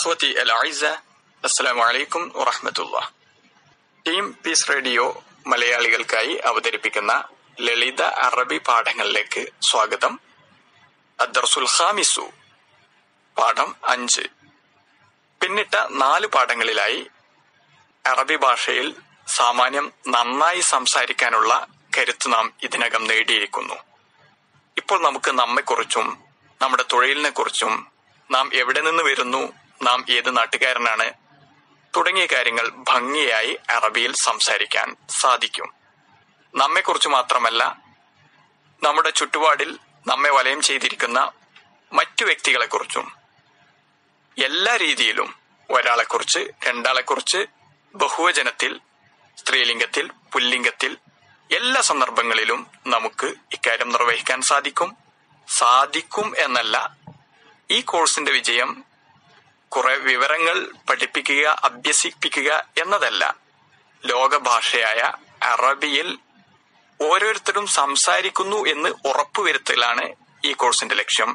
ഇഖ്വത്തി അൽ അഇസ അസ്സലാമു അലൈക്കും വറഹ്മത്തുള്ള ടീം പീസ് റേഡിയോ മലയാളികൾക്കായി അവതരിപ്പിക്കുന്ന ലളിത അറബി പാഠങ്ങളിലേക്ക് സ്വാഗതം അദ്ദർസുൽ ഖാമിസു പാഠം അഞ്ച് പിന്നിട്ട നാല് പാഠങ്ങളിലായി അറബി ഭാഷയിൽ സാമാന്യം നന്നായി സംസാരിക്കാനുള്ള കരുത്ത് നാം ഇതിനകം നേടിയിരിക്കുന്നു ഇപ്പോൾ നമുക്ക് നമ്മെക്കുറിച്ചും നമ്മുടെ തൊഴിലിനെ കുറിച്ചും നാം എവിടെ നിന്ന് വരുന്നു നാം ഏത് നാട്ടുകാരനാണ് തുടങ്ങിയ കാര്യങ്ങൾ ഭംഗിയായി അറബിയിൽ സംസാരിക്കാൻ സാധിക്കും നമ്മെക്കുറിച്ച് മാത്രമല്ല നമ്മുടെ ചുറ്റുപാടിൽ നമ്മെ വലയം ചെയ്തിരിക്കുന്ന മറ്റു വ്യക്തികളെക്കുറിച്ചും എല്ലാ രീതിയിലും ഒരാളെക്കുറിച്ച് രണ്ടാളെക്കുറിച്ച് ബഹുവചനത്തിൽ സ്ത്രീലിംഗത്തിൽ പുല്ലിംഗത്തിൽ എല്ലാ സന്ദർഭങ്ങളിലും നമുക്ക് ഇക്കാര്യം നിർവഹിക്കാൻ സാധിക്കും സാധിക്കും എന്നല്ല ഈ കോഴ്സിന്റെ വിജയം കുറെ വിവരങ്ങൾ പഠിപ്പിക്കുക അഭ്യസിപ്പിക്കുക എന്നതല്ല ലോകഭാഷയായ അറബിയിൽ ഓരോരുത്തരും സംസാരിക്കുന്നു എന്ന് ഉറപ്പുവരുത്തലാണ് ഈ കോഴ്സിന്റെ ലക്ഷ്യം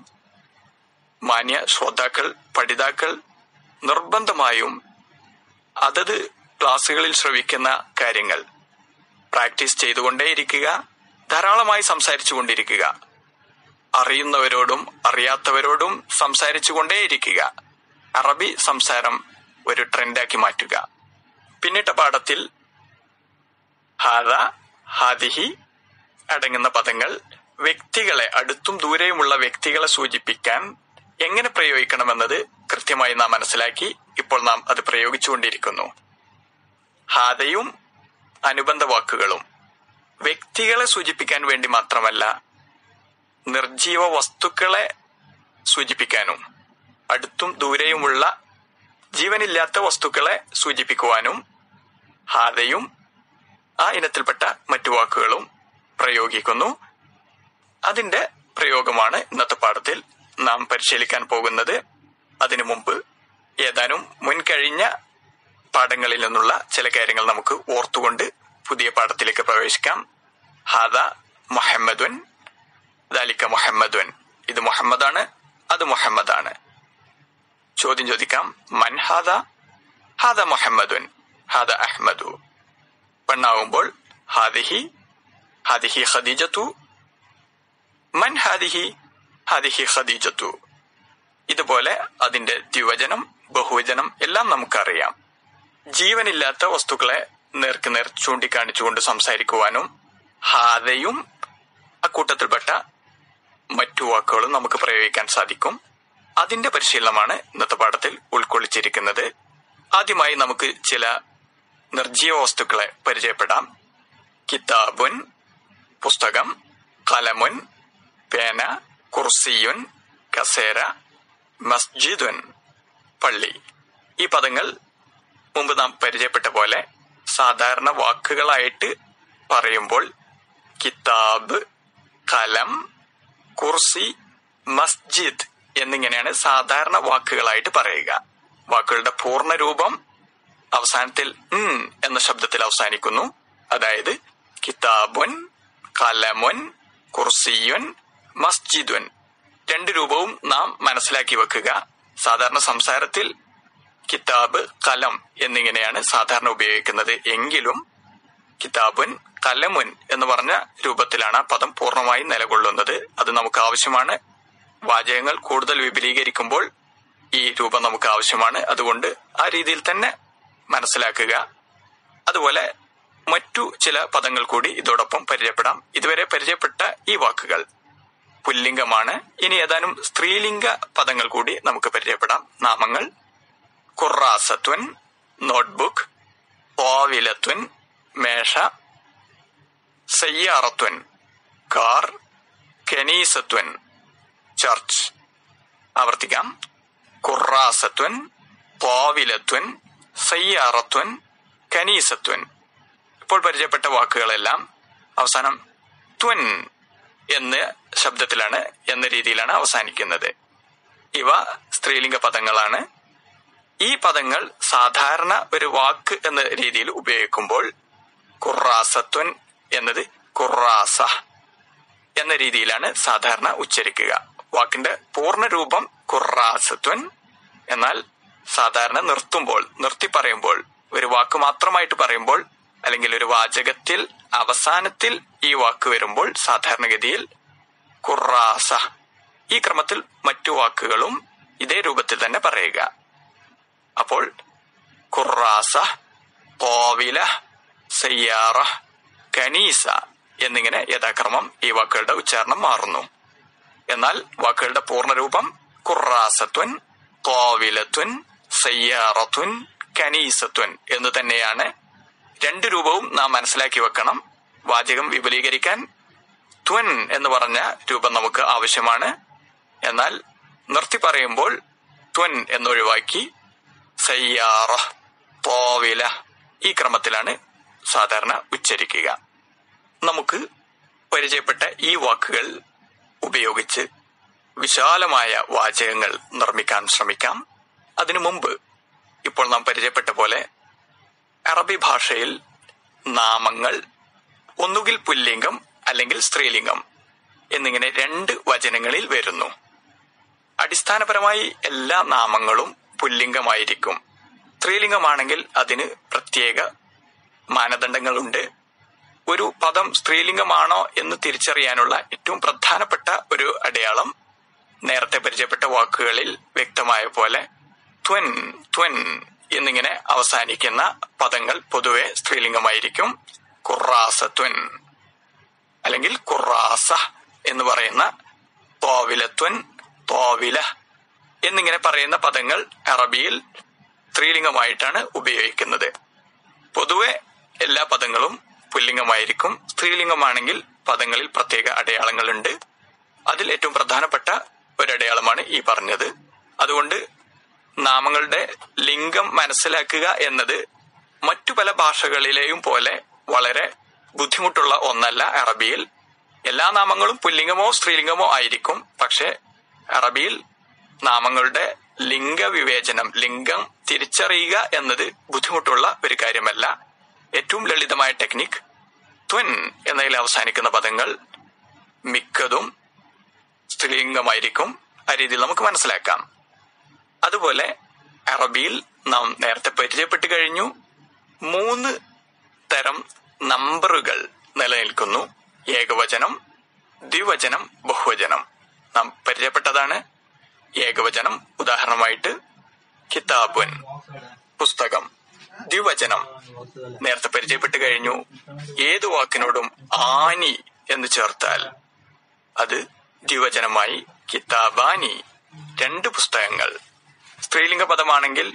മാന്യ ശ്രോതാക്കൾ പഠിതാക്കൾ നിർബന്ധമായും അതത് ക്ലാസ്സുകളിൽ ശ്രവിക്കുന്ന കാര്യങ്ങൾ പ്രാക്ടീസ് ചെയ്തുകൊണ്ടേയിരിക്കുക ധാരാളമായി സംസാരിച്ചു കൊണ്ടിരിക്കുക അറിയുന്നവരോടും അറിയാത്തവരോടും സംസാരിച്ചു കൊണ്ടേയിരിക്കുക അറബി സംസാരം ഒരു ട്രെൻഡാക്കി മാറ്റുക പിന്നിട്ട പാഠത്തിൽ ഹാദ ഹാദിഹി അടങ്ങുന്ന പദങ്ങൾ വ്യക്തികളെ അടുത്തും ദൂരെയുമുള്ള വ്യക്തികളെ സൂചിപ്പിക്കാൻ എങ്ങനെ പ്രയോഗിക്കണമെന്നത് കൃത്യമായി നാം മനസ്സിലാക്കി ഇപ്പോൾ നാം അത് പ്രയോഗിച്ചുകൊണ്ടിരിക്കുന്നു ഹാദയും അനുബന്ധ വാക്കുകളും വ്യക്തികളെ സൂചിപ്പിക്കാൻ വേണ്ടി മാത്രമല്ല നിർജീവ വസ്തുക്കളെ സൂചിപ്പിക്കാനും അടുത്തും ദൂരെയുമുള്ള ജീവനില്ലാത്ത വസ്തുക്കളെ സൂചിപ്പിക്കുവാനും ഹാദയും ആ ഇനത്തിൽപ്പെട്ട മറ്റു വാക്കുകളും പ്രയോഗിക്കുന്നു അതിന്റെ പ്രയോഗമാണ് ഇന്നത്തെ പാഠത്തിൽ നാം പരിശീലിക്കാൻ പോകുന്നത് അതിനു മുമ്പ് ഏതാനും മുൻകഴിഞ്ഞ പാഠങ്ങളിൽ നിന്നുള്ള ചില കാര്യങ്ങൾ നമുക്ക് ഓർത്തുകൊണ്ട് പുതിയ പാഠത്തിലേക്ക് പ്രവേശിക്കാം ഹാദ മുഹമ്മദുൻ ദാലിക്ക മുഹമ്മദുൻ ഇത് മുഹമ്മദാണ് അത് മുഹമ്മദാണ് ചോദ്യം ചോദിക്കാം മൻ ഹാദ ഹാദ മുഹമ്മദുൻ ഹാദ അഹ്മദു പെണ്ണാവുമ്പോൾ ഹാദിഹി ഹാദിഹി ഖദീജത്തു മൻ ഹാദിഹി ഹാദിഹി ഖദീജത്തു ഇതുപോലെ അതിന്റെ ദ്വിവചനം ബഹുവചനം എല്ലാം നമുക്കറിയാം ജീവനില്ലാത്ത വസ്തുക്കളെ നേർക്കുനേർ ചൂണ്ടിക്കാണിച്ചുകൊണ്ട് സംസാരിക്കുവാനും ഹാദയും അക്കൂട്ടത്തിൽപ്പെട്ട മറ്റു വാക്കുകളും നമുക്ക് പ്രയോഗിക്കാൻ സാധിക്കും അതിന്റെ പരിശീലനമാണ് ഇന്നത്തെ പാഠത്തിൽ ഉൾക്കൊള്ളിച്ചിരിക്കുന്നത് ആദ്യമായി നമുക്ക് ചില നിർജീവ വസ്തുക്കളെ പരിചയപ്പെടാം കിതാബുൻ പുസ്തകം കലമുൻ പേന കുർസിയുൻ കസേര മസ്ജിദുൻ പള്ളി ഈ പദങ്ങൾ മുമ്പ് നാം പരിചയപ്പെട്ട പോലെ സാധാരണ വാക്കുകളായിട്ട് പറയുമ്പോൾ കിതാബ് കലം കുർസി മസ്ജിദ് എന്നിങ്ങനെയാണ് സാധാരണ വാക്കുകളായിട്ട് പറയുക വാക്കുകളുടെ പൂർണ്ണ രൂപം അവസാനത്തിൽ ഉം എന്ന ശബ്ദത്തിൽ അവസാനിക്കുന്നു അതായത് കിതാബുൻ കലമുൻ കുർസിയുൻ മസ്ജിദുൻ രണ്ട് രൂപവും നാം മനസ്സിലാക്കി വെക്കുക സാധാരണ സംസാരത്തിൽ കിതാബ് കലം എന്നിങ്ങനെയാണ് സാധാരണ ഉപയോഗിക്കുന്നത് എങ്കിലും കിതാബുൻ കലമുൻ എന്ന് പറഞ്ഞ രൂപത്തിലാണ് ആ പദം പൂർണ്ണമായി നിലകൊള്ളുന്നത് അത് നമുക്ക് ആവശ്യമാണ് വാചകങ്ങൾ കൂടുതൽ വിപുലീകരിക്കുമ്പോൾ ഈ രൂപം നമുക്ക് ആവശ്യമാണ് അതുകൊണ്ട് ആ രീതിയിൽ തന്നെ മനസ്സിലാക്കുക അതുപോലെ മറ്റു ചില പദങ്ങൾ കൂടി ഇതോടൊപ്പം പരിചയപ്പെടാം ഇതുവരെ പരിചയപ്പെട്ട ഈ വാക്കുകൾ പുല്ലിംഗമാണ് ഇനി ഏതാനും സ്ത്രീലിംഗ പദങ്ങൾ കൂടി നമുക്ക് പരിചയപ്പെടാം നാമങ്ങൾ ഖുറാസത്വൻ നോട്ട്ബുക്ക് ഓവിലത്വൻ മേഷ സയ്യാറത്വൻ കാർ കെനീസത്വൻ ചർച്ച് ആവർത്തിക്കാം ഖുറാസത്വൻ പോവിലത്വൻ സയ്യാറത്വൻ കനീസത്വൻ ഇപ്പോൾ പരിചയപ്പെട്ട വാക്കുകളെല്ലാം അവസാനം ത്വൻ എന്ന ശബ്ദത്തിലാണ് എന്ന രീതിയിലാണ് അവസാനിക്കുന്നത് ഇവ സ്ത്രീലിംഗ പദങ്ങളാണ് ഈ പദങ്ങൾ സാധാരണ ഒരു വാക്ക് എന്ന രീതിയിൽ ഉപയോഗിക്കുമ്പോൾ ഖുറാസത്വൻ എന്നത് ഖുറാസ എന്ന രീതിയിലാണ് സാധാരണ ഉച്ചരിക്കുക വാക്കിന്റെ പൂർണ്ണ രൂപം ഖുറാസത്വൻ എന്നാൽ സാധാരണ നിർത്തുമ്പോൾ നിർത്തി പറയുമ്പോൾ ഒരു വാക്ക് മാത്രമായിട്ട് പറയുമ്പോൾ അല്ലെങ്കിൽ ഒരു വാചകത്തിൽ അവസാനത്തിൽ ഈ വാക്ക് വരുമ്പോൾ സാധാരണഗതിയിൽ ഖുറാസ ഈ ക്രമത്തിൽ മറ്റു വാക്കുകളും ഇതേ രൂപത്തിൽ തന്നെ പറയുക അപ്പോൾ ഖുറാസ കോവില സയ്യാറ കനീസ എന്നിങ്ങനെ യഥാക്രമം ഈ വാക്കുകളുടെ ഉച്ചാരണം മാറുന്നു എന്നാൽ വാക്കുകളുടെ പൂർണ്ണരൂപം ഖുറാസത്വൻ കോവിലത്വൻ സയ്യാറത്വൻ കനീസത്വൻ എന്ന് തന്നെയാണ് രണ്ട് രൂപവും നാം മനസ്സിലാക്കി വെക്കണം വാചകം വിപുലീകരിക്കാൻ ത്വൻ എന്ന് പറഞ്ഞ രൂപം നമുക്ക് ആവശ്യമാണ് എന്നാൽ നിർത്തി പറയുമ്പോൾ ത്വൻ എന്നൊഴിവാക്കി സയ്യാറ തോവില ഈ ക്രമത്തിലാണ് സാധാരണ ഉച്ചരിക്കുക നമുക്ക് പരിചയപ്പെട്ട ഈ വാക്കുകൾ ഉപയോഗിച്ച് വിശാലമായ വാചകങ്ങൾ നിർമ്മിക്കാൻ ശ്രമിക്കാം അതിനു മുമ്പ് ഇപ്പോൾ നാം പരിചയപ്പെട്ട പോലെ അറബി ഭാഷയിൽ നാമങ്ങൾ ഒന്നുകിൽ പുല്ലിംഗം അല്ലെങ്കിൽ സ്ത്രീലിംഗം എന്നിങ്ങനെ രണ്ട് വചനങ്ങളിൽ വരുന്നു അടിസ്ഥാനപരമായി എല്ലാ നാമങ്ങളും പുല്ലിംഗമായിരിക്കും സ്ത്രീലിംഗമാണെങ്കിൽ അതിന് പ്രത്യേക മാനദണ്ഡങ്ങളുണ്ട് ഒരു പദം സ്ത്രീലിംഗമാണോ എന്ന് തിരിച്ചറിയാനുള്ള ഏറ്റവും പ്രധാനപ്പെട്ട ഒരു അടയാളം നേരത്തെ പരിചയപ്പെട്ട വാക്കുകളിൽ വ്യക്തമായ പോലെ ത്വൻ ത്വൻ എന്നിങ്ങനെ അവസാനിക്കുന്ന പദങ്ങൾ പൊതുവെ സ്ത്രീലിംഗമായിരിക്കും ഖുറാസത്വൻ അല്ലെങ്കിൽ ഖുറാസ എന്ന് പറയുന്ന തോവിലത്വൻ തോവില എന്നിങ്ങനെ പറയുന്ന പദങ്ങൾ അറബിയിൽ സ്ത്രീലിംഗമായിട്ടാണ് ഉപയോഗിക്കുന്നത് പൊതുവെ എല്ലാ പദങ്ങളും പുല്ലിംഗമായിരിക്കും സ്ത്രീലിംഗമാണെങ്കിൽ പദങ്ങളിൽ പ്രത്യേക അടയാളങ്ങളുണ്ട് അതിൽ ഏറ്റവും പ്രധാനപ്പെട്ട ഒരടയാളമാണ് ഈ പറഞ്ഞത് അതുകൊണ്ട് നാമങ്ങളുടെ ലിംഗം മനസ്സിലാക്കുക എന്നത് മറ്റു പല ഭാഷകളിലെയും പോലെ വളരെ ബുദ്ധിമുട്ടുള്ള ഒന്നല്ല അറബിയിൽ എല്ലാ നാമങ്ങളും പുല്ലിംഗമോ സ്ത്രീലിംഗമോ ആയിരിക്കും പക്ഷെ അറബിയിൽ നാമങ്ങളുടെ ലിംഗവിവേചനം ലിംഗം തിരിച്ചറിയുക എന്നത് ബുദ്ധിമുട്ടുള്ള ഒരു കാര്യമല്ല ഏറ്റവും ലളിതമായ ടെക്നിക് ത്വൻ എന്നതിൽ അവസാനിക്കുന്ന പദങ്ങൾ മിക്കതും സ്ത്രീലിംഗമായിരിക്കും ആ രീതിയിൽ നമുക്ക് മനസ്സിലാക്കാം അതുപോലെ അറബിയിൽ നാം നേരത്തെ പരിചയപ്പെട്ടു കഴിഞ്ഞു മൂന്ന് തരം നമ്പറുകൾ നിലനിൽക്കുന്നു ഏകവചനം ദ്വിവചനം ബഹുവചനം നാം പരിചയപ്പെട്ടതാണ് ഏകവചനം ഉദാഹരണമായിട്ട് കിതാബുൻ പുസ്തകം ദ്വിവചനം നേരത്തെ പരിചയപ്പെട്ടു കഴിഞ്ഞു ഏത് വാക്കിനോടും ആനി എന്ന് ചേർത്താൽ അത് ദ്വിവചനമായി കിതാബാനി രണ്ട് പുസ്തകങ്ങൾ സ്ത്രീലിംഗ പദമാണെങ്കിൽ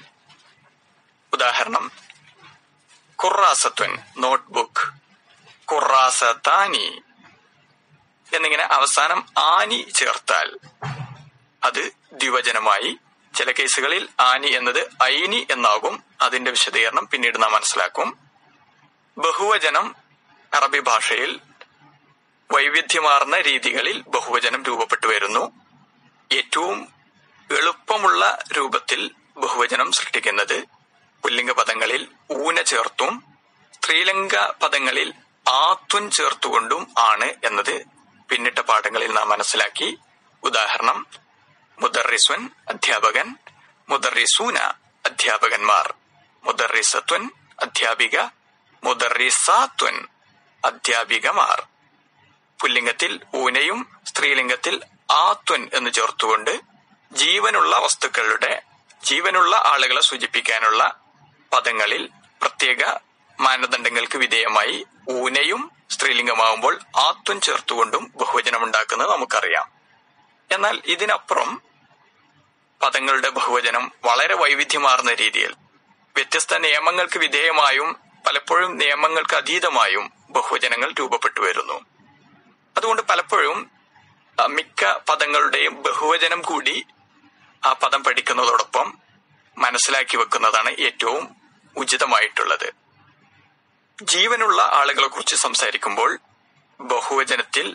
ഉദാഹരണം ഖുറാസത്വൻ നോട്ട്ബുക്ക് ഖുറാസത്താനി എന്നിങ്ങനെ അവസാനം ആനി ചേർത്താൽ അത് ദ്വിവചനമായി ചില കേസുകളിൽ ആനി എന്നത് ഐനി എന്നാകും അതിന്റെ വിശദീകരണം പിന്നീട് നാം മനസ്സിലാക്കും ബഹുവചനം അറബി ഭാഷയിൽ വൈവിധ്യമാർന്ന രീതികളിൽ ബഹുവചനം രൂപപ്പെട്ടു വരുന്നു ഏറ്റവും എളുപ്പമുള്ള രൂപത്തിൽ ബഹുവചനം സൃഷ്ടിക്കുന്നത് പുല്ലിംഗ പദങ്ങളിൽ ഊന ചേർത്തും സ്ത്രീലിംഗ പദങ്ങളിൽ ആത്വൻ ചേർത്തുകൊണ്ടും ആണ് എന്നത് പിന്നിട്ട പാഠങ്ങളിൽ നാം മനസ്സിലാക്കി ഉദാഹരണം മുദറിസ്വൻ അധ്യാപകൻ മുദറിസൂന അധ്യാപകന്മാർ മുദറിസത്വൻ അധ്യാപിക മുദറിസാത്വൻ അധ്യാപികമാർ പുല്ലിംഗത്തിൽ ഊനയും സ്ത്രീലിംഗത്തിൽ ആത്വൻ എന്ന് ചേർത്തുകൊണ്ട് ജീവനുള്ള വസ്തുക്കളുടെ ജീവനുള്ള ആളുകളെ സൂചിപ്പിക്കാനുള്ള പദങ്ങളിൽ പ്രത്യേക മാനദണ്ഡങ്ങൾക്ക് വിധേയമായി ഊനയും സ്ത്രീലിംഗമാവുമ്പോൾ ആത്വം ചേർത്തുകൊണ്ടും ബഹുവചനം ഉണ്ടാക്കുന്നത് നമുക്കറിയാം എന്നാൽ ഇതിനപ്പുറം പദങ്ങളുടെ ബഹുവചനം വളരെ വൈവിധ്യമാർന്ന രീതിയിൽ വ്യത്യസ്ത നിയമങ്ങൾക്ക് വിധേയമായും പലപ്പോഴും നിയമങ്ങൾക്ക് അതീതമായും ബഹുവചനങ്ങൾ രൂപപ്പെട്ടു വരുന്നു അതുകൊണ്ട് പലപ്പോഴും ആ, മിക്ക പദങ്ങളുടെയും ബഹുവചനം കൂടി ആ പദം പഠിക്കുന്നതോടൊപ്പം മനസ്സിലാക്കി വെക്കുന്നതാണ് ഏറ്റവും ഉചിതമായിട്ടുള്ളത് ജീവനുള്ള ആളുകളെ കുറിച്ച് സംസാരിക്കുമ്പോൾ ബഹുവചനത്തിൽ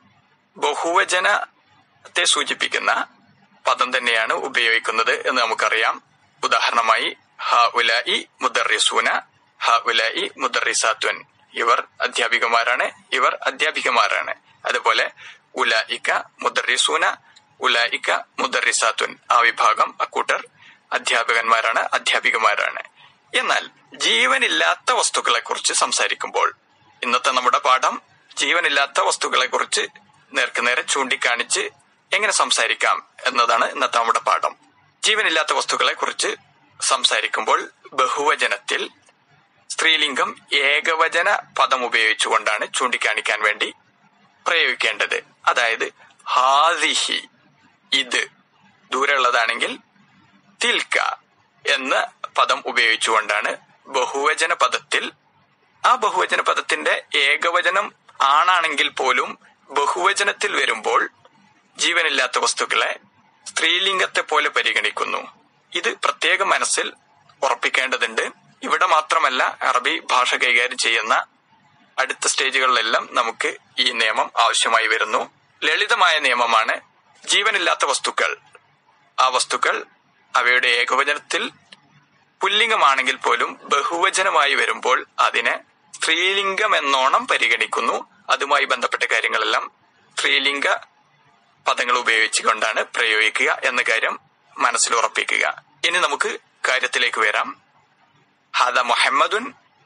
ബഹുവചനത്തെ സൂചിപ്പിക്കുന്ന പദം തന്നെയാണ് ഉപയോഗിക്കുന്നത് എന്ന് നമുക്കറിയാം ഉദാഹരണമായി ഹ ഉലായി മുദറിസൂന ഹ ഉലായി മുദറിസാത്വൻ ഇവർ അധ്യാപികമാരാണ് ഇവർ അധ്യാപികമാരാണ് അതുപോലെ ഉലായിക്ക മുദറിസൂന ഉലായിക്ക മുദറിസാത്വൻ ആ വിഭാഗം അക്കൂട്ടർ അധ്യാപകന്മാരാണ് അധ്യാപികമാരാണ് എന്നാൽ ജീവനില്ലാത്ത വസ്തുക്കളെ കുറിച്ച് സംസാരിക്കുമ്പോൾ ഇന്നത്തെ നമ്മുടെ പാഠം ജീവനില്ലാത്ത വസ്തുക്കളെ കുറിച്ച് നേർക്കുനേരെ ചൂണ്ടിക്കാണിച്ച് എങ്ങനെ സംസാരിക്കാം എന്നതാണ് ഇന്നത്തെ നമ്മുടെ പാഠം ജീവനില്ലാത്ത വസ്തുക്കളെ കുറിച്ച് സംസാരിക്കുമ്പോൾ ബഹുവചനത്തിൽ സ്ത്രീലിംഗം ഏകവചന പദം ഉപയോഗിച്ചുകൊണ്ടാണ് ചൂണ്ടിക്കാണിക്കാൻ വേണ്ടി പ്രയോഗിക്കേണ്ടത് അതായത് ഹാദിഹി ഇത് ദൂരെയുള്ളതാണെങ്കിൽ തിൽക്ക എന്ന പദം ഉപയോഗിച്ചുകൊണ്ടാണ് ബഹുവചന പദത്തിൽ ആ ബഹുവചന പദത്തിന്റെ ഏകവചനം ആണാണെങ്കിൽ പോലും ബഹുവചനത്തിൽ വരുമ്പോൾ ജീവനില്ലാത്ത വസ്തുക്കളെ സ്ത്രീലിംഗത്തെ പോലെ പരിഗണിക്കുന്നു ഇത് പ്രത്യേക മനസ്സിൽ ഉറപ്പിക്കേണ്ടതുണ്ട് ഇവിടെ മാത്രമല്ല അറബി ഭാഷ കൈകാര്യം ചെയ്യുന്ന അടുത്ത സ്റ്റേജുകളിലെല്ലാം നമുക്ക് ഈ നിയമം ആവശ്യമായി വരുന്നു ലളിതമായ നിയമമാണ് ജീവനില്ലാത്ത വസ്തുക്കൾ ആ വസ്തുക്കൾ അവയുടെ ഏകവചനത്തിൽ പുല്ലിംഗമാണെങ്കിൽ പോലും ബഹുവചനമായി വരുമ്പോൾ അതിനെ സ്ത്രീലിംഗം എന്നോണം പരിഗണിക്കുന്നു അതുമായി ബന്ധപ്പെട്ട കാര്യങ്ങളെല്ലാം സ്ത്രീലിംഗ പദങ്ങൾ ഉപയോഗിച്ചുകൊണ്ടാണ് പ്രയോഗിക്കുക എന്ന കാര്യം മനസ്സിൽ ഉറപ്പിക്കുക ഇനി നമുക്ക് കാര്യത്തിലേക്ക് വരാം ഹദ മുഹമ്മദുൻ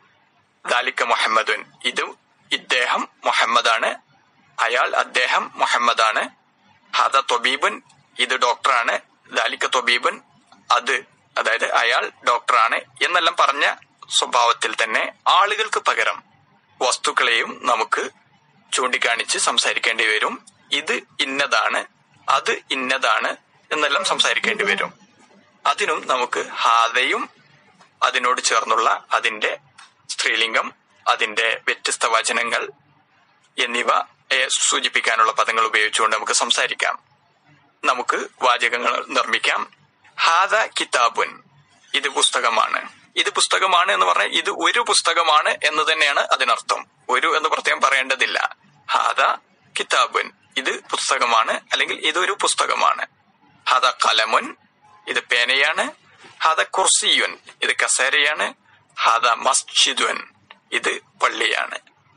ദാലിക്ക മുഹമ്മദുൻ ഇത് ഇദ്ദേഹം മുഹമ്മദാണ് അയാൾ അദ്ദേഹം മുഹമ്മദാണ് ഹദ തൊബീബുൻ ഇത് ഡോക്ടറാണ് ദാലിക്ക തൊബീബുൻ അത് അതായത് അയാൾ ഡോക്ടറാണ് എന്നെല്ലാം പറഞ്ഞ സ്വഭാവത്തിൽ തന്നെ ആളുകൾക്ക് പകരം വസ്തുക്കളെയും നമുക്ക് ചൂണ്ടിക്കാണിച്ച് സംസാരിക്കേണ്ടി വരും ഇത് ഇന്നതാണ് അത് ഇന്നതാണ് എന്നെല്ലാം സംസാരിക്കേണ്ടി വരും അതിനും നമുക്ക് ഹാദയും അതിനോട് ചേർന്നുള്ള അതിന്റെ സ്ത്രീലിംഗം അതിന്റെ വ്യത്യസ്ത വചനങ്ങൾ എന്നിവ സൂചിപ്പിക്കാനുള്ള പദങ്ങൾ ഉപയോഗിച്ചുകൊണ്ട് നമുക്ക് സംസാരിക്കാം നമുക്ക് വാചകങ്ങൾ നിർമ്മിക്കാം ഹാദ കിതാബുൻ ഇത് പുസ്തകമാണ് ഇത് പുസ്തകമാണ് എന്ന് പറഞ്ഞാൽ ഇത് ഒരു പുസ്തകമാണ് എന്ന് തന്നെയാണ് അതിനർത്ഥം ഒരു എന്ന് പ്രത്യേകം പറയേണ്ടതില്ല ഹാദ കിതാബുൻ ഇത് പുസ്തകമാണ് അല്ലെങ്കിൽ ഇതൊരു പുസ്തകമാണ് ഹദ കലമുൻ ഇത് പേനയാണ് ഹദ കുർസിയുൻ ഇത് കസേരയാണ് ഹദ മസ്ജിദുൻ ഇത് പള്ളിയാണ്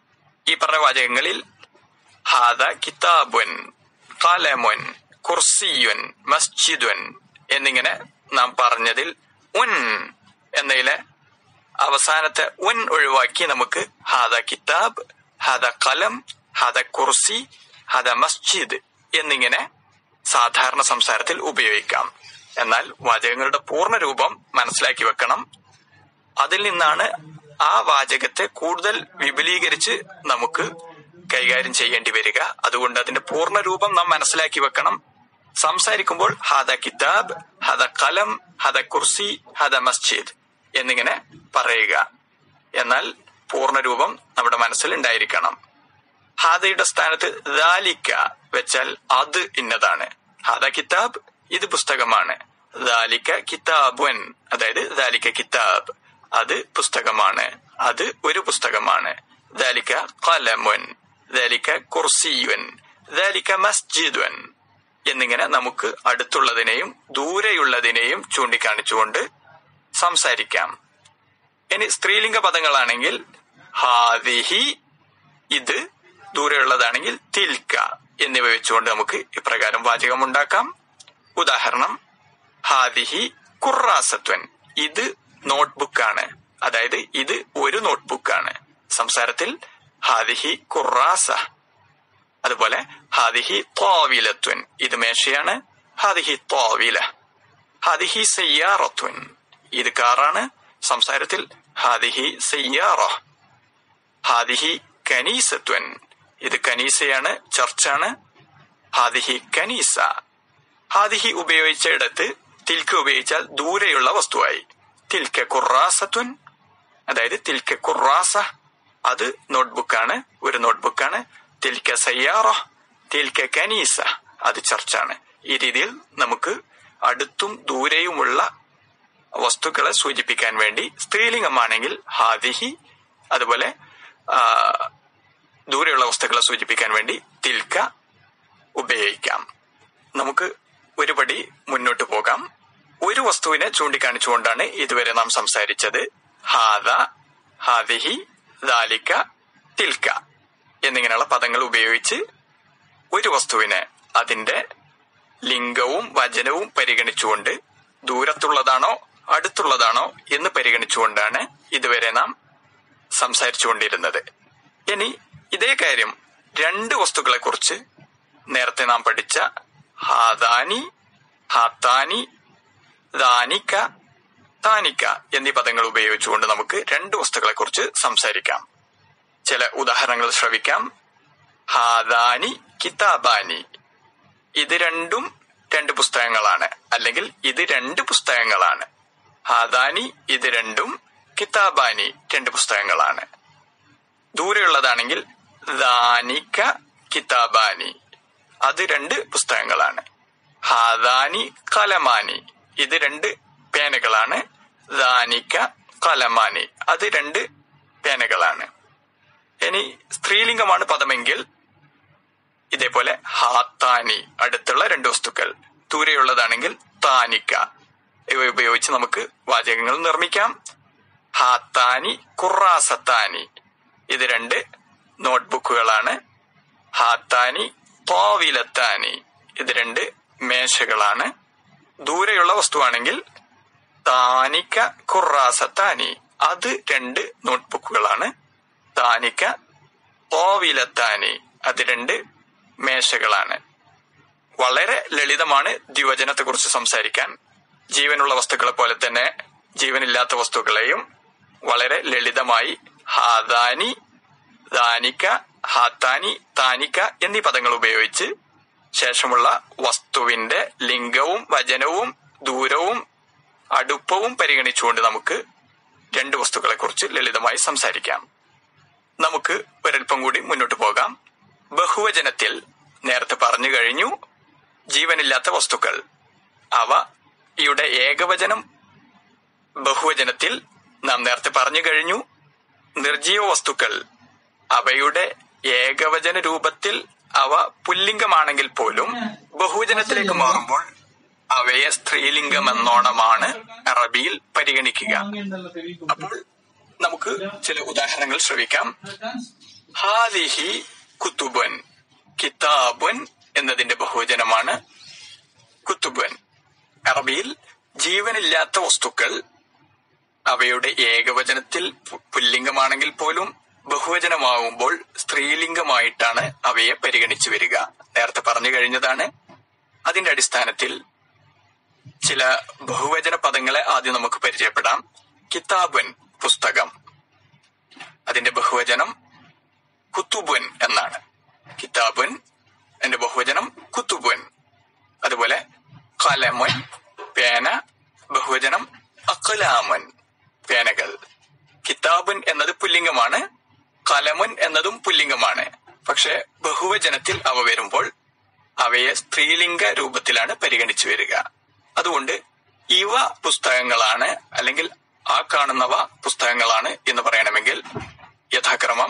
ഈ പറഞ്ഞ വാചകങ്ങളിൽ ഹാദ കിതാബുൻ കലമുൻ കുർസിയുൻ മസ്ജിദുൻ എന്നിങ്ങനെ നാം പറഞ്ഞതിൽ ഉൻ എന്നതിലെ അവസാനത്തെ ഉൻ ഒഴിവാക്കി നമുക്ക് ഹാദ കിതാബ് ഹദ കലം ഹദ കുർസി ഹദ മസ്ജിദ് എന്നിങ്ങനെ സാധാരണ സംസാരത്തിൽ ഉപയോഗിക്കാം എന്നാൽ വാചകങ്ങളുടെ പൂർണ്ണ രൂപം മനസ്സിലാക്കി വെക്കണം അതിൽ നിന്നാണ് ആ വാചകത്തെ കൂടുതൽ വിപുലീകരിച്ച് നമുക്ക് കൈകാര്യം ചെയ്യേണ്ടി വരിക അതുകൊണ്ട് അതിന്റെ പൂർണ്ണ രൂപം നാം മനസ്സിലാക്കി വെക്കണം സംസാരിക്കുമ്പോൾ ഹദ കിതാബ് ഹദ കലം ഹദ കുർസി ഹദ മസ്ജിദ് എന്നിങ്ങനെ പറയുക എന്നാൽ പൂർണ്ണ രൂപം നമ്മുടെ മനസ്സിൽ ഉണ്ടായിരിക്കണം ഹാദയുടെ സ്ഥാനത്ത് ദാലിക്ക വെച്ചാൽ അത് ഇന്നതാണ് ഹാദ കിതാബ് ഇത് പുസ്തകമാണ് ദാലിക്ക കിതാബുൻ അതായത് ദാലിക്ക കിതാബ് അത് പുസ്തകമാണ് അത് ഒരു പുസ്തകമാണ് ദാലിക്ക കലമുൻ ദാലിക്ക കുർസിയുൻ ദാലിക്ക മസ്ജിദുൻ എന്നിങ്ങനെ നമുക്ക് അടുത്തുള്ളതിനെയും ദൂരെയുള്ളതിനെയും ചൂണ്ടിക്കാണിച്ചുകൊണ്ട് സംസാരിക്കാം ഇനി സ്ത്രീലിംഗ പദങ്ങളാണെങ്കിൽ ഹാദിഹി ഇത് ദൂരെയുള്ളതാണെങ്കിൽ തിൽക്ക എന്നിവ വെച്ചുകൊണ്ട് നമുക്ക് ഇപ്രകാരം വാചകം ഉണ്ടാക്കാം ഉദാഹരണം ഹാദിഹി കുറാസത്വൻ ഇത് നോട്ട്ബുക്കാണ് അതായത് ഇത് ഒരു നോട്ട്ബുക്കാണ് സംസാരത്തിൽ ഹാദിഹി കുറാസ അതുപോലെ ഹാദിഹി തോവിലത്വൻ ഇത് മേശയാണ് ഹാദിഹി തോവില ഹാദിഹി സയ്യാറത്വൻ ഇത് കാറാണ് സംസാരത്തിൽ ഹാദിഹി സയ്യാറ ഹാദിഹി കനീസത്വൻ ഇത് കനീസയാണ് ചർച്ചാണ് ഹാദിഹി കനീസ ഹാദിഹി ഉപയോഗിച്ച ഇടത്ത് തിൽക്ക ഉപയോഗിച്ചാൽ ദൂരെയുള്ള വസ്തുവായി തിൽക്ക കുറാസത്വൻ അതായത് തിൽക്ക കുറാസ അത് നോട്ട്ബുക്കാണ് ഒരു നോട്ട്ബുക്കാണ് തിൽക്ക സയ്യാറ തിൽക്ക കനീസ അത് ചർച്ചാണ് ഈ രീതിയിൽ നമുക്ക് അടുത്തും ദൂരെയുമുള്ള വസ്തുക്കളെ സൂചിപ്പിക്കാൻ വേണ്ടി സ്ത്രീലിംഗമാണെങ്കിൽ ഹാദിഹി അതുപോലെ ദൂരെയുള്ള വസ്തുക്കളെ സൂചിപ്പിക്കാൻ വേണ്ടി തിൽക്ക ഉപയോഗിക്കാം നമുക്ക് ഒരു പടി മുന്നോട്ട് പോകാം ഒരു വസ്തുവിനെ ചൂണ്ടിക്കാണിച്ചുകൊണ്ടാണ് ഇതുവരെ നാം സംസാരിച്ചത് ഹാദ ഹാദിഹി ദാലിക്ക തിൽക്ക എന്നിങ്ങനെയുള്ള പദങ്ങൾ ഉപയോഗിച്ച് ഒരു വസ്തുവിനെ അതിന്റെ ലിംഗവും വചനവും പരിഗണിച്ചുകൊണ്ട് ദൂരത്തുള്ളതാണോ അടുത്തുള്ളതാണോ എന്ന് പരിഗണിച്ചുകൊണ്ടാണ് ഇതുവരെ നാം സംസാരിച്ചുകൊണ്ടിരുന്നത് ഇനി ഇതേ കാര്യം രണ്ട് വസ്തുക്കളെ കുറിച്ച് നേരത്തെ നാം പഠിച്ച ഹാദാനി ഹാത്താനി ദാനിക്ക താനിക്ക എന്നീ പദങ്ങൾ ഉപയോഗിച്ചുകൊണ്ട് നമുക്ക് രണ്ട് വസ്തുക്കളെ കുറിച്ച് സംസാരിക്കാം ചില ഉദാഹരണങ്ങൾ ശ്രവിക്കാം ഹാദാനി കിതാബാനി ഇത് രണ്ടും രണ്ട് പുസ്തകങ്ങളാണ് അല്ലെങ്കിൽ ഇത് രണ്ട് പുസ്തകങ്ങളാണ് ഹാദാനി ഇത് രണ്ടും കിതാബാനി രണ്ട് പുസ്തകങ്ങളാണ് ദൂരെയുള്ളതാണെങ്കിൽ ദാനിക്ക കിതാബാനി അത് രണ്ട് പുസ്തകങ്ങളാണ് ഹാദാനി കലമാനി ഇത് രണ്ട് പേനകളാണ് ദാനിക്ക കലമാനി അത് രണ്ട് പേനകളാണ് ഇനി സ്ത്രീലിംഗമാണ് പദമെങ്കിൽ ഇതേപോലെ ഹാത്താനി അടുത്തുള്ള രണ്ട് വസ്തുക്കൾ ദൂരെയുള്ളതാണെങ്കിൽ താനിക്ക ഇവ ഉപയോഗിച്ച് നമുക്ക് വാചകങ്ങൾ നിർമ്മിക്കാം ഹാത്താനി ഖുറാസത്താനി ഇത് രണ്ട് നോട്ട്ബുക്കുകളാണ് ഹാത്താനി തോവിലത്താനി ഇത് രണ്ട് മേശകളാണ് ദൂരെയുള്ള വസ്തുവാണെങ്കിൽ താനിക്ക ഖുറാസത്താനി അത് രണ്ട് നോട്ട്ബുക്കുകളാണ് താനിക്ക തോവിലത്താനി അത് രണ്ട് മേശകളാണ് വളരെ ലളിതമാണ് ദ്വിവചനത്തെ കുറിച്ച് സംസാരിക്കാൻ ജീവനുള്ള വസ്തുക്കളെ പോലെ തന്നെ ജീവനില്ലാത്ത വസ്തുക്കളെയും വളരെ ലളിതമായി ഹാദാനി ദാനിക്ക ഹാത്താനി താനിക്ക എന്നീ പദങ്ങൾ ഉപയോഗിച്ച് ശേഷമുള്ള വസ്തുവിന്റെ ലിംഗവും വചനവും ദൂരവും അടുപ്പവും പരിഗണിച്ചുകൊണ്ട് നമുക്ക് രണ്ട് വസ്തുക്കളെ കുറിച്ച് ലളിതമായി സംസാരിക്കാം നമുക്ക് ഒരൽപ്പം കൂടി മുന്നോട്ട് പോകാം ബഹുവചനത്തിൽ നേരത്തെ പറഞ്ഞു കഴിഞ്ഞു ജീവനില്ലാത്ത വസ്തുക്കൾ അവ യുടെ ഏകവചനം ബഹുവചനത്തിൽ നാം നേരത്തെ പറഞ്ഞു കഴിഞ്ഞു നിർജീവ വസ്തുക്കൾ അവയുടെ ഏകവചന രൂപത്തിൽ അവ പുല്ലിംഗമാണെങ്കിൽ പോലും ബഹുവചനത്തിലേക്ക് മാറുമ്പോൾ അവയെ സ്ത്രീലിംഗം എന്നോണമാണ് അറബിയിൽ പരിഗണിക്കുക അപ്പോൾ നമുക്ക് ചില ഉദാഹരണങ്ങൾ ശ്രവിക്കാം ഹാദിഹി കുത്തുബൻ കിതാബുൻ എന്നതിന്റെ ബഹുവചനമാണ് കുത്തുബൻ അറബിയിൽ ജീവനില്ലാത്ത വസ്തുക്കൾ അവയുടെ ഏകവചനത്തിൽ പു- പുല്ലിംഗമാണെങ്കിൽ പോലും ബഹുവചനമാകുമ്പോൾ സ്ത്രീലിംഗമായിട്ടാണ് അവയെ പരിഗണിച്ചു വരിക നേരത്തെ പറഞ്ഞു കഴിഞ്ഞതാണ് അതിന്റെ അടിസ്ഥാനത്തിൽ ചില ബഹുവചന പദങ്ങളെ ആദ്യം നമുക്ക് പരിചയപ്പെടാം കിതാബൻ പുസ്തകം അതിന്റെ ബഹുവചനം കുത്തുബുൻ എന്നാണ് കിതാബുൻ എന്റെ ബഹുവചനം കുത്തുബുൻ അതുപോലെ കലമുൻ പേന ബഹുവചനം അക്കലാമുൻ പേനകൾ കിതാബുൻ എന്നത് പുല്ലിംഗമാണ് കലമുൻ എന്നതും പുല്ലിംഗമാണ് പക്ഷെ ബഹുവചനത്തിൽ അവ വരുമ്പോൾ അവയെ സ്ത്രീലിംഗ രൂപത്തിലാണ് പരിഗണിച്ചു വരിക അതുകൊണ്ട് ഇവ പുസ്തകങ്ങളാണ് അല്ലെങ്കിൽ ആ കാണുന്നവ പുസ്തകങ്ങളാണ് എന്ന് പറയണമെങ്കിൽ യഥാക്രമം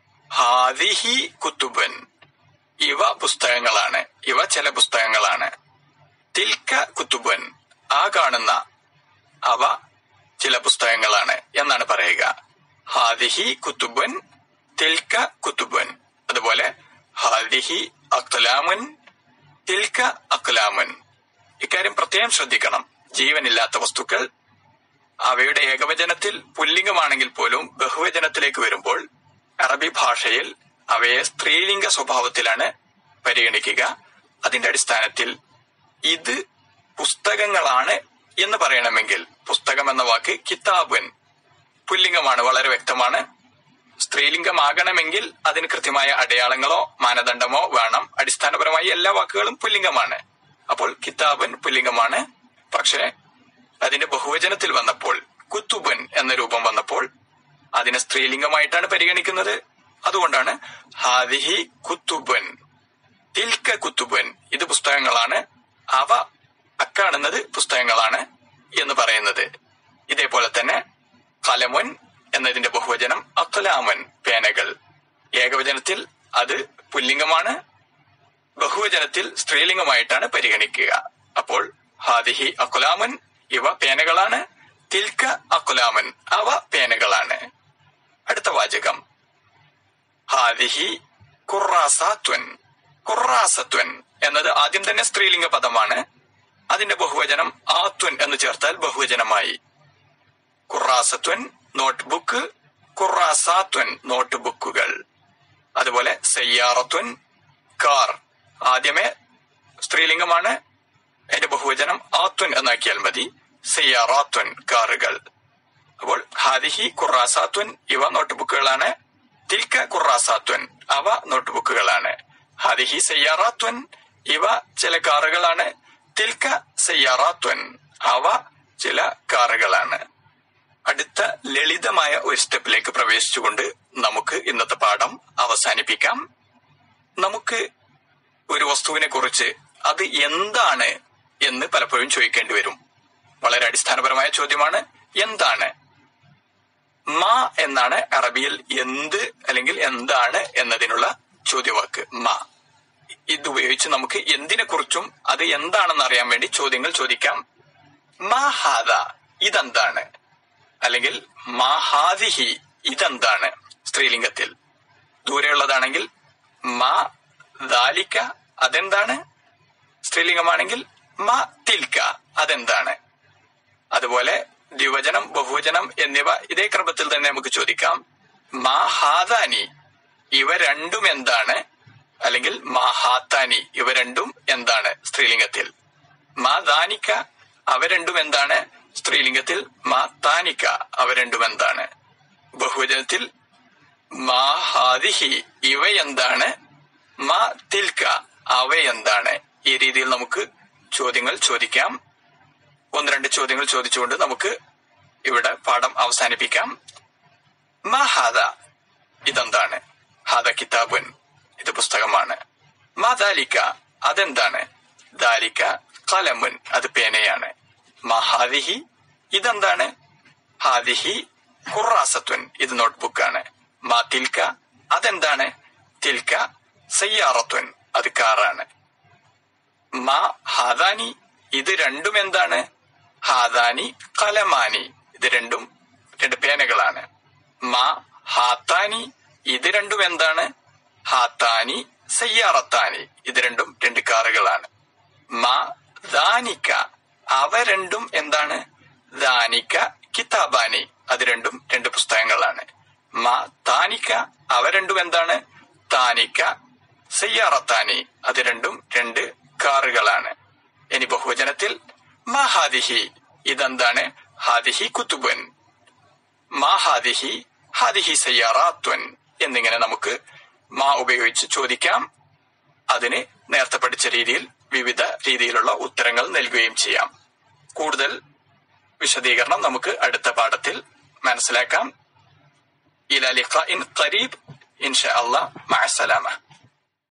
ഹാദിഹി കുത്തുബൻ ഇവ പുസ്തകങ്ങളാണ് ഇവ ചില പുസ്തകങ്ങളാണ് തിൽക്ക കുത്തുബൻ ആ കാണുന്ന അവ ചില പുസ്തകങ്ങളാണ് എന്നാണ് പറയുക ഹാദിഹി കുത്തുബൻ തിൽക്ക കുത്തുബൻ അതുപോലെ ഹാദിഹി അക്ലാമുൻ തിൽക്ക അക്ലാമുൻ ഇക്കാര്യം പ്രത്യേകം ശ്രദ്ധിക്കണം ജീവനില്ലാത്ത വസ്തുക്കൾ അവയുടെ ഏകവചനത്തിൽ പുല്ലിംഗമാണെങ്കിൽ പോലും ബഹുവചനത്തിലേക്ക് വരുമ്പോൾ അറബി ഭാഷയിൽ അവയെ സ്ത്രീലിംഗ സ്വഭാവത്തിലാണ് പരിഗണിക്കുക അതിന്റെ അടിസ്ഥാനത്തിൽ ഇത് പുസ്തകങ്ങളാണ് എന്ന് പറയണമെങ്കിൽ പുസ്തകം എന്ന വാക്ക് കിതാബുൻ പുല്ലിംഗമാണ് വളരെ വ്യക്തമാണ് സ്ത്രീലിംഗമാകണമെങ്കിൽ അതിന് കൃത്യമായ അടയാളങ്ങളോ മാനദണ്ഡമോ വേണം അടിസ്ഥാനപരമായി എല്ലാ വാക്കുകളും പുല്ലിംഗമാണ് അപ്പോൾ കിതാബൻ പുല്ലിംഗമാണ് പക്ഷേ അതിന്റെ ബഹുവചനത്തിൽ വന്നപ്പോൾ കുത്തുബൻ എന്ന രൂപം വന്നപ്പോൾ അതിനെ സ്ത്രീലിംഗമായിട്ടാണ് പരിഗണിക്കുന്നത് അതുകൊണ്ടാണ് ഹാദിഹി കുത്തുബൻ തിൽക്ക കുത്തുബൻ ഇത് പുസ്തകങ്ങളാണ് അവ അക്കാണുന്നത് പുസ്തകങ്ങളാണ് എന്ന് പറയുന്നത് ഇതേപോലെ തന്നെ കലമുൻ എന്നതിന്റെ ബഹുവചനം അക്കലാമൻ പേനകൾ ഏകവചനത്തിൽ അത് പുല്ലിംഗമാണ് ബഹുവചനത്തിൽ സ്ത്രീലിംഗമായിട്ടാണ് പരിഗണിക്കുക അപ്പോൾ ഹാദിഹി അക്കുലാമൻ ഇവ പേനകളാണ് തിൽക്ക അക്കുലാമൻ അവ പേനകളാണ് അടുത്ത വാചകം ഹാദിഹി ഖുറാസാത്വൻ ഖുറാസത്വൻ എന്നത് ആദ്യം തന്നെ സ്ത്രീലിംഗ പദമാണ് അതിന്റെ ബഹുവചനം ആത്വൻ എന്ന് ചേർത്താൽ ബഹുവചനമായി ഖുറാസത്വൻ നോട്ട്ബുക്ക് ഖുറാസാത്വൻ നോട്ട് ബുക്കുകൾ അതുപോലെ സയ്യാറത്വൻ കാർ ആദ്യമേ സ്ത്രീലിംഗമാണ് അതിന്റെ ബഹുവചനം ആത്വൻ എന്നാക്കിയാൽ മതി സയ്യാറാത്വൻ കാറുകൾ അപ്പോൾ ഹാദിഹി ഖുറാസാത്വൻ ഇവ നോട്ട്ബുക്കുകളാണ് തിൽക്ക ഖുറാസാത്വൻ അവ നോട്ട്ബുക്കുകളാണ് ഹാദിഹി സയ്യാറാത്വൻ ഇവ ചില കാറുകളാണ് തിൽക്ക സയ്യാറാത്വൻ അവ ചില കാറുകളാണ് അടുത്ത ലളിതമായ ഒരു സ്റ്റെപ്പിലേക്ക് പ്രവേശിച്ചുകൊണ്ട് നമുക്ക് ഇന്നത്തെ പാഠം അവസാനിപ്പിക്കാം നമുക്ക് ഒരു വസ്തുവിനെ കുറിച്ച് അത് എന്താണ് എന്ന് പലപ്പോഴും ചോദിക്കേണ്ടി വരും വളരെ അടിസ്ഥാനപരമായ ചോദ്യമാണ് എന്താണ് മാ എന്നാണ് അറബിയിൽ എന്ത് അല്ലെങ്കിൽ എന്താണ് എന്നതിനുള്ള ചോദ്യവാക്ക് മാ ഇത് ഉപയോഗിച്ച് നമുക്ക് എന്തിനെ കുറിച്ചും അത് എന്താണെന്ന് അറിയാൻ വേണ്ടി ചോദ്യങ്ങൾ ചോദിക്കാം മാ ഹാദ ഇതെന്താണ് അല്ലെങ്കിൽ മാ ഹാദിഹി ഇതെന്താണ് സ്ത്രീലിംഗത്തിൽ ദൂരെയുള്ളതാണെങ്കിൽ മാ ദാലിക്ക അതെന്താണ് സ്ത്രീലിംഗമാണെങ്കിൽ മാ തിൽക്ക അതെന്താണ് അതുപോലെ ദ്വിവചനം ബഹുവചനം എന്നിവ ഇതേ ക്രമത്തിൽ തന്നെ നമുക്ക് ചോദിക്കാം മാ ഹാദാനി ഇവ രണ്ടും എന്താണ് അല്ലെങ്കിൽ മാ ഹാത്താനി ഇവ രണ്ടും എന്താണ് സ്ത്രീലിംഗത്തിൽ മാ ദാനിക്ക അവ രണ്ടും എന്താണ് സ്ത്രീലിംഗത്തിൽ മാ താനിക്ക അവ രണ്ടും എന്താണ് ബഹുവചനത്തിൽ മാ ഹാദിഹി ഇവ എന്താണ് മാ തിൽക്ക അവ എന്താണ് ഈ രീതിയിൽ നമുക്ക് ചോദ്യങ്ങൾ ചോദിക്കാം ഒന്ന് രണ്ട് ചോദ്യങ്ങൾ ചോദിച്ചുകൊണ്ട് നമുക്ക് ഇവിടെ പാഠം അവസാനിപ്പിക്കാം മാ ഹാദ ഇതെന്താണ് ഹാദ കിതാബുൻ ഇത് പുസ്തകമാണ് മാ ദാലിക്ക അതെന്താണ് ദാലിക്ക കലമുൻ അത് പേനയാണ് മാ ഹാദിഹി ഇതെന്താണ് ഹാദിഹി ഖുറാസത്വൻ ഇത് നോട്ട്ബുക്കാണ് മാ തിൽക്ക അതെന്താണ് തിൽക്ക സയ്യാറത്വൻ അത് കാറാണ് മാ ഹാദാനി ഇത് രണ്ടും എന്താണ് ഹാദാനി കലമാനി ഇത് രണ്ടും രണ്ട് പേനകളാണ് മാ ഹാത്താനി ഇത് രണ്ടും എന്താണ് ഹാത്താനി സയ്യാറത്താനി ഇത് രണ്ടും രണ്ട് കാറുകളാണ് മാ ദാനിക്ക അവ രണ്ടും എന്താണ് ദാനിക്ക കിതാബാനി അത് രണ്ടും രണ്ട് പുസ്തകങ്ങളാണ് മാ താനിക്ക അവ രണ്ടും എന്താണ് താനിക്ക സയ്യാറത്താനി അത് രണ്ടും രണ്ട് കാറുകളാണ് ഇനി ബഹുവചനത്തിൽ മാ ഹാദിഹി ഇതെന്താണ് ഹാദിഹി കുത്തുബൻ മാ ഹാദിഹി ഹാദിഹി സയ്യാറാത്വൻ എന്നിങ്ങനെ നമുക്ക് മാ ഉപയോഗിച്ച് ചോദിക്കാം അതിന് നേരത്തെ പഠിച്ച രീതിയിൽ വിവിധ രീതിയിലുള്ള ഉത്തരങ്ങൾ നൽകുകയും ചെയ്യാം കൂടുതൽ വിശദീകരണം നമുക്ക് അടുത്ത പാഠത്തിൽ മനസ്സിലാക്കാം ഇലാ ലിഖാഇൻ ഖരീബ് ഇൻഷാ അല്ലാ മഅസ്സലാമ